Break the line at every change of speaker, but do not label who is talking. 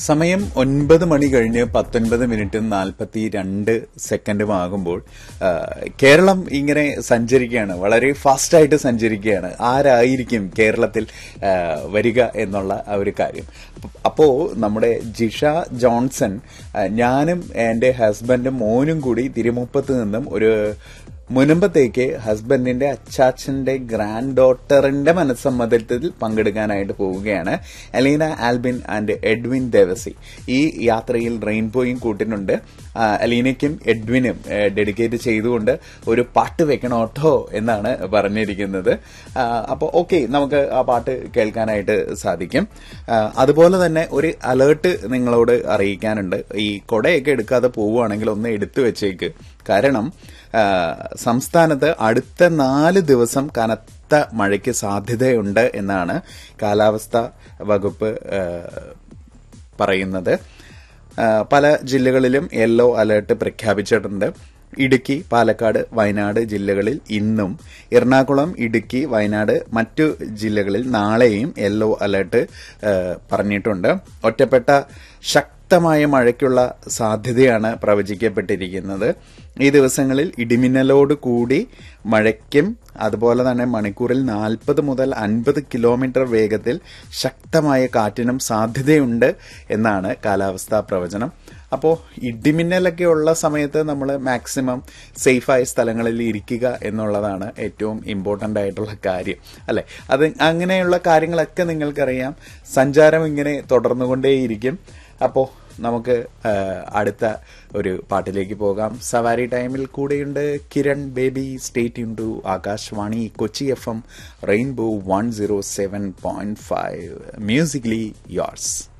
സമയം ഒൻപത് മണി കഴിഞ്ഞ് പത്തൊൻപത് മിനിറ്റും നാൽപ്പത്തി രണ്ട് സെക്കൻഡും ആകുമ്പോൾ ആ, കേരളം ഇങ്ങനെ സഞ്ചരിക്കുകയാണ് വളരെ ഫാസ്റ്റായിട്ട് സഞ്ചരിക്കുകയാണ് ആരായിരിക്കും കേരളത്തിൽ ആ, വരിക എന്നുള്ള ആ ഒരു കാര്യം അപ്പോ നമ്മുടെ ജിഷ ജോൺസൺ ആ, ഞാനും എന്റെ ഹസ്ബൻഡും മോനും കൂടി തിരുമുപ്പത്ത് നിന്നും ഒരു മുനമ്പത്തേക്ക് ഹസ്ബൻഡിന്റെ അച്ചാച്ചന്റെ ഗ്രാൻഡ് ഡോട്ടറിന്റെ മനസ്സമ്മതത്തിൽ പങ്കെടുക്കാനായിട്ട് പോവുകയാണ് അലീന ആൽബിൻ ആൻഡ് എഡ്വിൻ ദേവസി ഈ യാത്രയിൽ റെയിൻബോയും കൂട്ടിനുണ്ട് ആ, അലീനയ്ക്കും എഡ്വിനും ഡെഡിക്കേറ്റ് ചെയ്തുകൊണ്ട് ഒരു പാട്ട് വെക്കണം കേട്ടോ എന്നാണ് പറഞ്ഞിരിക്കുന്നത് അപ്പോൾ ഓക്കെ നമുക്ക് ആ പാട്ട് കേൾക്കാനായിട്ട് സാധിക്കും ആ, അതുപോലെ തന്നെ ഒരു അലേർട്ട് നിങ്ങളോട് അറിയിക്കാനുണ്ട് ഈ കൊടയൊക്കെ എടുക്കാതെ പോവുകയാണെങ്കിൽ ഒന്ന് എടുത്തു വെച്ചേക്ക് കാരണം ആ, സംസ്ഥാനത്ത് അടുത്ത നാല് ദിവസം കനത്ത മഴയ്ക്ക് സാധ്യതയുണ്ട് എന്നാണ് കാലാവസ്ഥ വകുപ്പ് ആ, പറയുന്നത് ആ, പല ജില്ലകളിലും യെല്ലോ അലേർട്ട് പ്രഖ്യാപിച്ചിട്ടുണ്ട് ഇടുക്കി പാലക്കാട് വയനാട് ജില്ലകളിൽ ഇന്നും എറണാകുളം ഇടുക്കി വയനാട് മറ്റു ജില്ലകളിൽ നാളെയും യെല്ലോ അലേർട്ട് ആ, പറഞ്ഞിട്ടുണ്ട് ഒറ്റപ്പെട്ട ശക്തമായ മഴയ്ക്കുള്ള സാധ്യതയാണ് പ്രവചിക്കപ്പെട്ടിരിക്കുന്നത് ഈ ദിവസങ്ങളിൽ ഇടിമിന്നലോട് കൂടി മഴയ്ക്കും അതുപോലെ തന്നെ മണിക്കൂറിൽ നാൽപ്പത് മുതൽ അൻപത് കിലോമീറ്റർ വേഗത്തിൽ ശക്തമായ കാറ്റിനും സാധ്യതയുണ്ട് എന്നാണ് കാലാവസ്ഥാ പ്രവചനം അപ്പോൾ ഇടിമിന്നലൊക്കെ ഉള്ള സമയത്ത് നമ്മൾ മാക്സിമം സേഫായ സ്ഥലങ്ങളിൽ ഇരിക്കുക എന്നുള്ളതാണ് ഏറ്റവും ഇമ്പോർട്ടൻ്റ് ആയിട്ടുള്ള കാര്യം അല്ലെ അത് അങ്ങനെയുള്ള കാര്യങ്ങളൊക്കെ നിങ്ങൾക്കറിയാം സഞ്ചാരം ഇങ്ങനെ തുടർന്നുകൊണ്ടേയിരിക്കും അപ്പോൾ നമുക്ക് ആ, അടുത്ത ഒരു പാട്ടിലേക്ക് പോകാം സവാരി ടൈമിൽ കൂടെയുണ്ട് Kiran Baby state in to Akashvani Kochi F M Rainbow one zero seven point five musically yours